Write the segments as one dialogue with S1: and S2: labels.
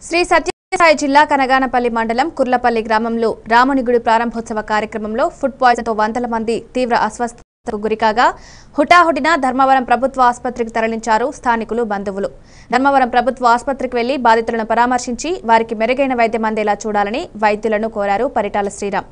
S1: శ్రీ సత్యసాయి జిల్లా కనగానపల్లి మండలం కుర్లపల్లి గ్రామంలో రాముని గుడి ప్రారంభోత్సవ కార్యక్రమంలో ఫుడ్ పాయిజన్తో వందల మంది తీవ్ర అస్వస్థతకు గురికాగా హుటాహుటిన ధర్మవరం ప్రభుత్వ ఆసుపత్రికి తరలించారు స్థానికులు బంధువులు ధర్మవరం ప్రభుత్వ ఆసుపత్రికి వెళ్లి బాధితులను పరామర్శించి వారికి మెరుగైన వైద్యం అందేలా చూడాలని వైద్యులను కోరారు పరిటాల శ్రీరామ్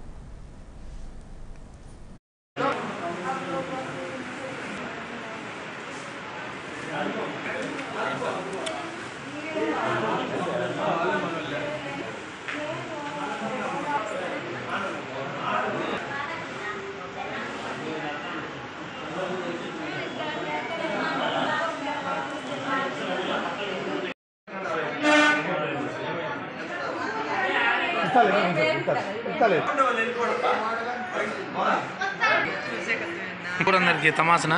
S2: ఇప్పుడు అందరికి తమాసన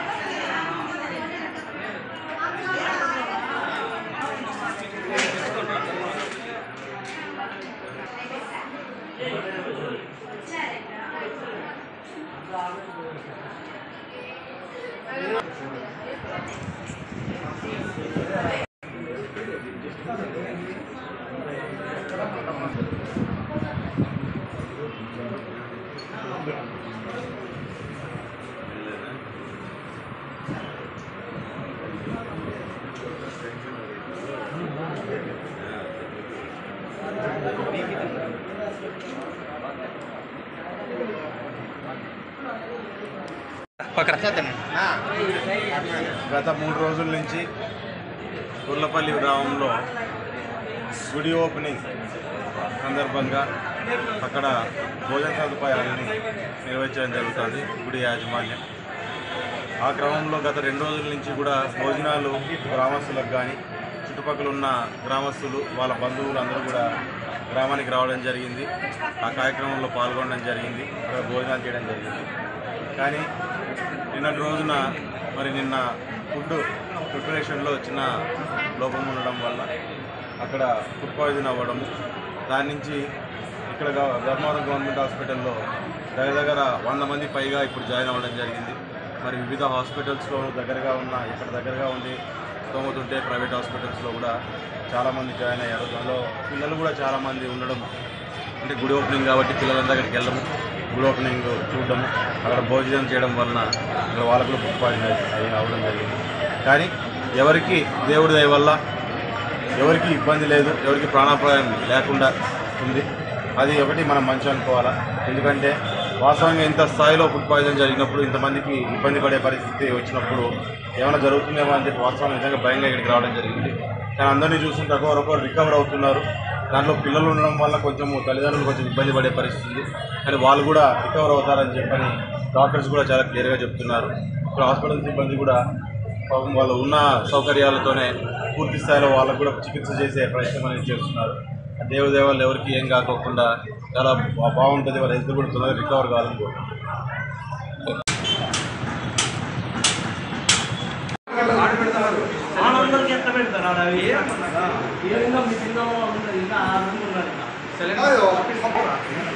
S2: పక్కన
S3: గత మూడు రోజుల నుంచి కుర్లపల్లి గ్రామంలో గుడి ఓపెనింగ్ సందర్భంగా అక్కడ భోజన సదుపాయాలని నిర్వహించడం జరుగుతుంది గుడి యాజమాన్యం ఆ క్రమంలో గత రెండు రోజుల నుంచి కూడా భోజనాలు గ్రామస్తులకు కానీ చుట్టుపక్కల ఉన్న గ్రామస్తులు వాళ్ళ బంధువులు అందరూ కూడా గ్రామానికి రావడం జరిగింది ఆ కార్యక్రమంలో పాల్గొనడం జరిగింది అక్కడ భోజనాలు చేయడం జరిగింది కానీ నిన్నటి రోజున మరి నిన్న ఫుడ్ ప్రిపరేషన్లో చిన్న లోపం ఉండడం వల్ల అక్కడ ఫుడ్ పాయిజన్ అవ్వడము దాని నుంచి ఇక్కడ గవ- ధర్మవరం గవర్నమెంట్ హాస్పిటల్లో దగ్గర దగ్గర వంద మంది పైగా ఇప్పుడు జాయిన్ అవ్వడం జరిగింది మరి వివిధ హాస్పిటల్స్లో దగ్గరగా ఉన్న ఇక్కడ దగ్గరగా ఉండి స్తోమతుంటే ప్రైవేట్ హాస్పిటల్స్లో కూడా చాలామంది జాయిన్ అయ్యారు దానిలో పిల్లలు కూడా చాలామంది ఉండడం అంటే గుడి ఓపెనింగ్ కాబట్టి పిల్లలందరూ అక్కడికి వెళ్ళడము గుడి ఓపెనింగ్ చూడడము అక్కడ భోజనం చేయడం వలన ఇక్కడ వాళ్ళకు కూడా ఫుడ్ పాయిజన్ అయ్యి అవ్వడం జరిగింది కానీ ఎవరికి దేవుడి దయ వల్ల ఎవరికి ఇబ్బంది లేదు ఎవరికి ప్రాణాపాయం లేకుండా ఉంది అది ఒకటి మనం మంచి అనుకోవాలా ఎందుకంటే వాస్తవంగా ఇంత స్థాయిలో ఫుడ్ పాయిజన్ జరిగినప్పుడు ఇంతమందికి ఇబ్బంది పడే పరిస్థితి వచ్చినప్పుడు ఏమైనా జరుగుతుందేమో అని చెప్పి వాస్తవం నిజంగా భయంగా ఇక్కడికి రావడం జరిగింది కానీ అందరినీ చూస్తుంటే ఒకరొకరు రికవర్ అవుతున్నారు దాంట్లో పిల్లలు ఉండడం వల్ల కొంచెం తల్లిదండ్రులు కొంచెం ఇబ్బంది పడే పరిస్థితి ఉంది కానీ వాళ్ళు కూడా రికవర్ అవుతారని చెప్పని డాక్టర్స్ కూడా చాలా క్లియర్గా చెప్తున్నారు ఇప్పుడు హాస్పిటల్ సిబ్బంది కూడా పాపం వాళ్ళు ఉన్న సౌకర్యాలతోనే పూర్తి స్థాయిలో వాళ్ళకు కూడా చికిత్స చేసే ప్రయత్నం అనేది చేస్తున్నారు దేవదేవాళ్ళు ఎవరికి ఏం కాకోకుండా చాలా బా- బాగుంటుంది వాళ్ళ హెల్త్ కూడా తొందరగా రికవర్ కావాలని కోరుకుంటున్నాను
S4: ఆనందరికి ఎంత పెడతారు ఆడ అవి ఏ విధంగా మీ చిన్న ఉన్నది ఇంకా ఆనందంగా ఉన్నారు ఇంకా